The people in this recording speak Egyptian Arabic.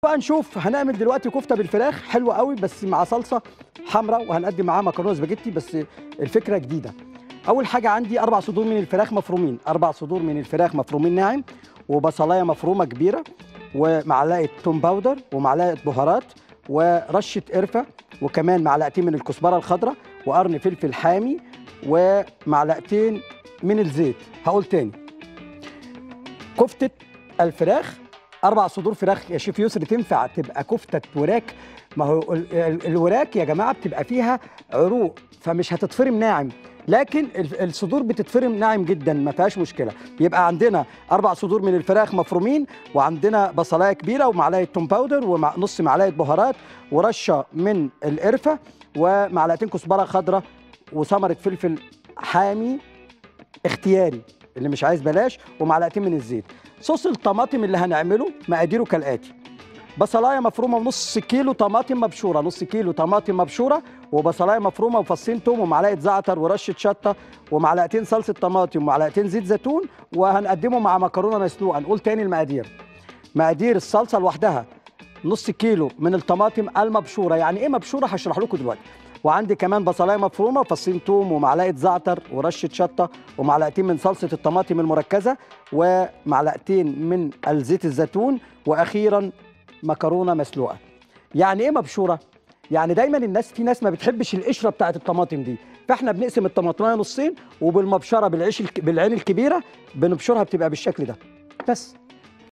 بقى نشوف هنعمل دلوقتي كفته بالفراخ حلوه قوي بس مع صلصه حمراء وهنقدم معاها مكرونه سباجيتي بس الفكره جديده اول حاجه عندي اربع صدور من الفراخ مفرومين اربع صدور من الفراخ مفرومين ناعم وبصلايه مفرومه كبيره ومعلقه توم باودر ومعلقه بهارات ورشه قرفه وكمان معلقتين من الكزبره الخضراء وقرن فلفل حامي ومعلقتين من الزيت هقول تاني كفته الفراخ اربع صدور فراخ يا شيف يسري تنفع تبقى كفته وراك ما هو ال- ال- الوراك يا جماعه بتبقى فيها عروق فمش هتتفرم ناعم لكن ال- الصدور بتتفرم ناعم جدا ما فيهاش مشكله يبقى عندنا اربع صدور من الفراخ مفرومين وعندنا بصلايه كبيره ومعلقه توم باودر ونص معلقه بهارات ورشه من القرفه ومعلقتين كزبره خضراء وثمره فلفل حامي اختياري اللي مش عايز بلاش ومعلقتين من الزيت صوص الطماطم اللي هنعمله مقاديره كالاتي بصلايه مفرومه ونص كيلو طماطم مبشوره نص كيلو طماطم مبشوره وبصلايه مفرومه وفصين توم ومعلقه زعتر ورشه شطه ومعلقتين صلصه طماطم ومعلقتين زيت زيتون وهنقدمه مع مكرونه مسلوقه نقول تاني المقادير مقادير الصلصه لوحدها نص كيلو من الطماطم المبشوره يعني ايه مبشوره هشرح لكم دلوقتي وعندي كمان بصلايه مفرومه فصين توم ومعلقه زعتر ورشه شطه ومعلقتين من صلصه الطماطم المركزه ومعلقتين من الزيت الزيتون واخيرا مكرونه مسلوقه يعني ايه مبشوره يعني دايما الناس في ناس ما بتحبش القشره بتاعت الطماطم دي فاحنا بنقسم الطماطمايه نصين وبالمبشره بالعيش الك... بالعين الكبيره بنبشرها بتبقى بالشكل ده بس